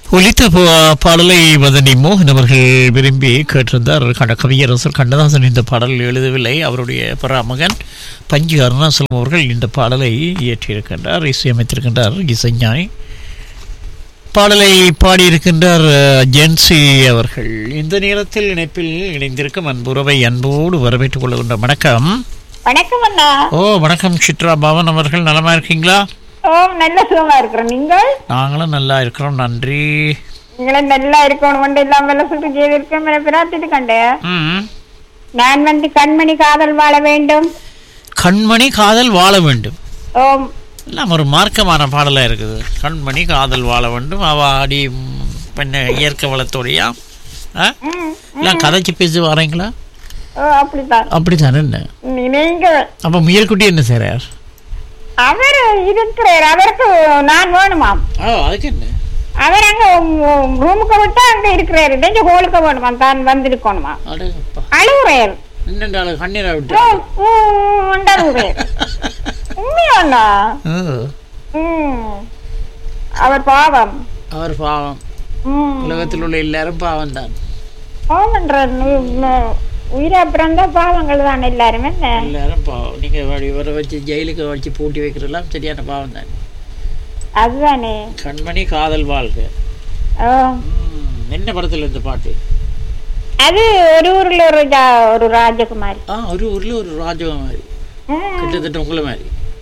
ஒலித்த பா- பாடலை வதனி மோகன் அவர்கள் விரும்பி கேட்டிருந்தார் கண்ட கவியரசர் கண்ணதாசன் இந்த பாடல் எழுதவில்லை அவருடைய பராமகன் பஞ்சு அருணாசலம் அவர்கள் இந்த பாடலை இயற்றியிருக்கின்றார் இசையமைத்திருக்கின்றார் இசைஞானி பாடலை பாடியிருக்கின்றார் அஹ், ஜென்சி அவர்கள் இந்த நேரத்தில் இணைப்பில் இணைந்திருக்கும் அன்புறவை அன்போடு வரவேற்றுக் கொள்கின்ற வணக்கம் வணக்கம் அண்ணா ஓ வணக்கம் சித்ரா பவன் அவர்கள் நலமா இருக்கீங்களா ஓ நல்ல சுகமா இருக்கிறோம் நீங்கள் நாங்களும் நல்லா இருக்கிறோம் நன்றி நீங்களும் நல்லா இருக்கணும் ஒன்று எல்லாம் வெள்ள சுட்டு செய்திருக்கோம் பிரார்த்திட்டு கண்டேன் ம் நான் வந்து கண்மணி காதல் வாழ வேண்டும் கண்மணி காதல் வாழ வேண்டும் ஓம் எல்லாம் ஒரு மார்க்கமான பாடலாக இருக்குது கண்மணி காதல் வாழ வேண்டும் அவ ஆடி ம், பெண்ண இயற்கை வளத்தோடையா ஆ ம், எல்லாம் கதைச்சு பேசி வரீங்களா ஓ அப்படித்தான் அப்படித்தானே என்ன நீ- நீங்க அப்போ முயல்குட்டி என்ன செய்கிறார் அவர் இருக்கிறார் அவருக்கு நான் வேணுமாம் ஓ அதுக்கு என்ன அவர் அங்க ரூமுக்கு விட்டா அங்க இருக்கிறாரு டெஞ்சு ஹோலுக்கு வேணுமா தான் வந்திருக்கணுமா அடப்பா அழுகுறாரு இன்னெண்டு ஆளு கண்ணீரை விட்டு ஓ, ஊ, உண்டாருகிறார் உண்மையாண்ணா ஓ, ம் அவர் பாவம் அவர் பாவம் ம் உலகத்தில் உள்ள எல்லாரும் பாவம் தான் பாவன்ற உயிரை பிறந்தா பாவங்கள் தான் எல்லாருமே என்ன எல்லாரும் பாவம் நீங்கள் இவரை வச்சு ஜெயிலுக்கு வச்சு பூட்டி வைக்கிறதெல்லாம் சரியான பாவம் தான் அதுதானே கண்மணி காதல் வாழ்க்கை ஓ ம், என்ன படத்தில் இந்த பாட்டு அது ஒரு ஊர்ல ஒரு ஜா- ஒரு ராஜகுமாரி ஆ ஒரு ஊரில் ஒரு ராஜகம் மாதிரி ம். கிட்டத்தட்ட உங்களை மாதிரி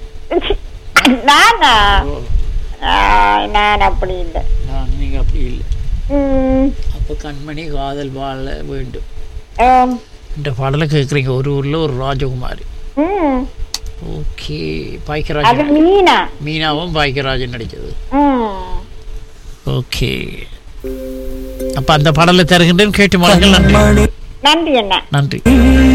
நானா ஓ ஆ, நான் அப்படி இல்லை நான் நீங்கள் அப்படி இல்லை ம். அப்போ கண்மணி காதல் வாழ வேண்டும் ஓ. இந்த பாடலை கேட்குறீங்க ஒரு ஊரில் ஒரு ராஜகுமாரி ம். ஓகே அது பாய்க்கராஜன் மீனா மீனாவும் பாய்க்கராஜன் நடித்தது ம். ஓகே அப்போ அந்த பாடலை தருகின்றேன் கேட்டு மாடுங்கள் நன்றி நன்றி அண்ணா நன்றி